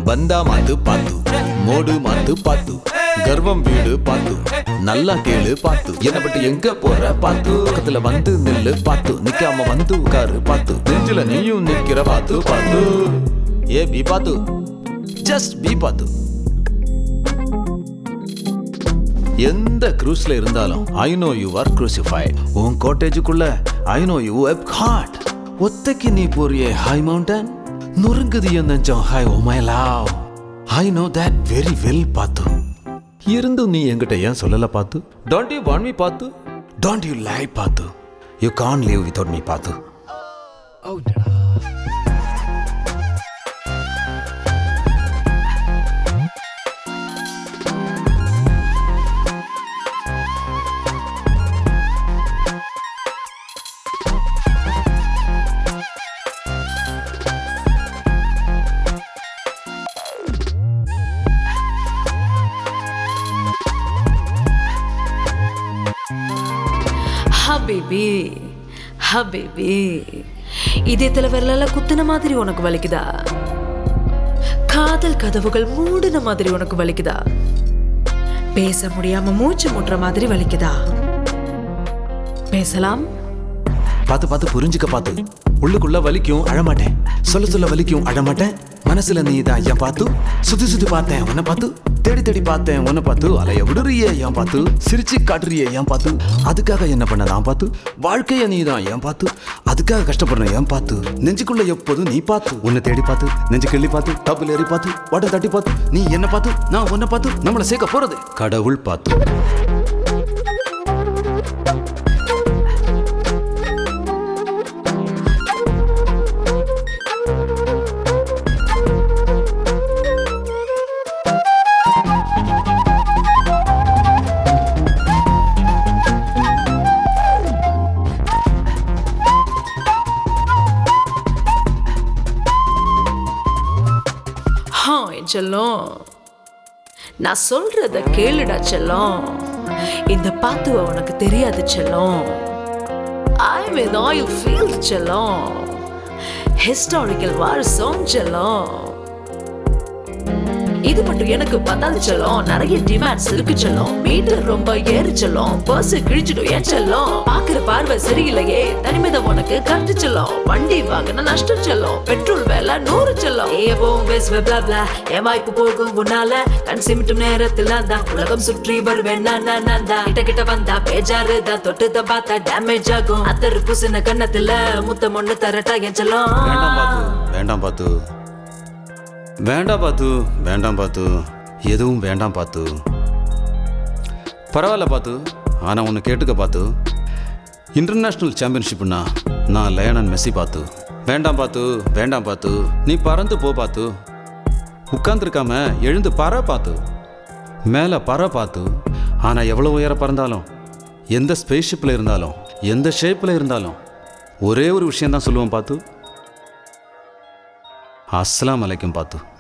பந்தா மாத்து பாத்து மோடு மாத்து பாத்து கர்வம் வீடு பாத்து நல்லா கேளு பாத்து என்ன பட்டு எங்க போற பாத்து பக்கத்துல வந்து நில்லு பாத்து நிக்காம வந்து உட்காரு பாத்து நெஞ்சில நீயும் நிக்கிற பாத்து பாத்து ஏ பி பாத்து ஜஸ்ட் பி பாத்து எந்த க்ரூஸ்ல இருந்தாலும் I know you are crucified உன் கோட்டேஜுக்குள்ள I know you how hard ஒத்தைக்கு நீ போறியே ஹை மவுண்டன் நொறுங்குது என் நெஞ்சம் high oh my love I know that very well பாத்து இருந்தும் நீ என்கிட்ட ஏன் சொல்லல பாத்து டோன்ட் யூ வாண்ட் மீ பாத்து டோன்ட் யூ லை பாத்து you can't live without me பாத்து ஹபேபி ஹபேபி இதயத்துல விரலால குத்துன மாதிரி உனக்கு வலிக்குதா காதல் கதவுகள் மூடின மாதிரி உனக்கு வலிக்குதா பேச முடியாம மூச்சு முட்டுற மாதிரி வலிக்குதா பேசலாம் பார்த்து பார்த்து புரிஞ்சுக்க பார்த்து உள்ளுக்குள்ள வலிக்கும் அழமாட்டேன் சொல்ல சொல்ல வலிக்கும் அழமாட்டேன் மனசுல நீ தான் ஏன் பார்த்து சுத்தி சுத்தி பார்த்தேன் உன்னை பார்த்து தேடி தேடி பார்த்தேன் உன்னை பார்த்து அலைய விடுறியே ஏன் பார்த்து சிரிச்சு காட்டுறியே ஏன் பார்த்து அதுக்காக என்ன பண்ண நான் பார்த்து வாழ்க்கைய நீ தான் ஏன் பார்த்து அதுக்காக கஷ்டப்படுற ஏன் பார்த்து நெஞ்சுக்குள்ள எப்போதும் நீ பார்த்து உன்னை தேடி பார்த்து நெஞ்சு கிள்ளி பார்த்து டப்புல ஏறி பார்த்து வாட்டை தட்டி பார்த்து நீ என்ன பார்த்து நான் உன்னை பார்த்து நம்மளை சேர்க்க போறது கடவுள் பார்த்து ஹா என் செல்லம் நான் சொல்றத கேளுடா செல்லம் இந்த பாத்துவ உனக்கு தெரியாது செல்லம் ஐ வித் ஆயில் ஃபீல் செல்லம் ஹிஸ்டாரிக்கல் வாரிசம் செல்லம் இது மட்டும் எனக்கு பத்தாது செல்லம் நிறைய டிமாண்ட்ஸ் இருக்கு செல்லம் மீட்டர் ரொம்ப ஏறு செல்லம் பர்ஸ் கிழிச்சிடும் ஏன் செல்லம் பாக்குற பார்வை சரியில்லையே தனிமைதான் உனக்கு கட்டு செல்லம் வண்டி வாங்கின நஷ்டம் செல்லம் பெட்ரோல் வேலை நூறு செல்லம் ஏவும் பேசுவ blah blah என் வாய்ப்பு போகும் உன்னால கண் சிமிட்டும் நேரத்தில் நான் தான் உலகம் சுற்றி வருவேன் நான் நான் நான் தான் கிட்ட கிட்ட வந்தா பேஜாரு தான் தொட்டு பார்த்தா டேமேஜ் ஆகும் அத்தரு புசின கண்ணத்துல முத்தம் ஒண்ணு தரட்டா என் செல்லம் வேண்டாம் பாத்து வேண்டாம் பாத்து வேண்டாம் பாத்து வேண்டாம் பாத்து எதுவும் வேண்டாம் பாத்து பரவாயில்ல பாத்து ஆனால் ஒன்று கேட்டுக்க பாத்து இன்டர்நேஷ்னல் சாம்பியன்ஷிப்னா நான் லயனன் மெஸ்ஸி பாத்து வேண்டாம் பாத்து வேண்டாம் பாத்து நீ பறந்து போ பாத்து உட்கார்ந்துருக்காம எழுந்து பற பாத்து மேலே பற பாத்து ஆனால் எவ்வளோ உயர பறந்தாலும் எந்த ஸ்பேஸ்ஷிப்பில் இருந்தாலும் எந்த ஷேப்பில் இருந்தாலும் ஒரே ஒரு விஷயந்தான் சொல்லுவேன் பாத்து அஸ்ஸலாமு அலைக்கும் பாத்து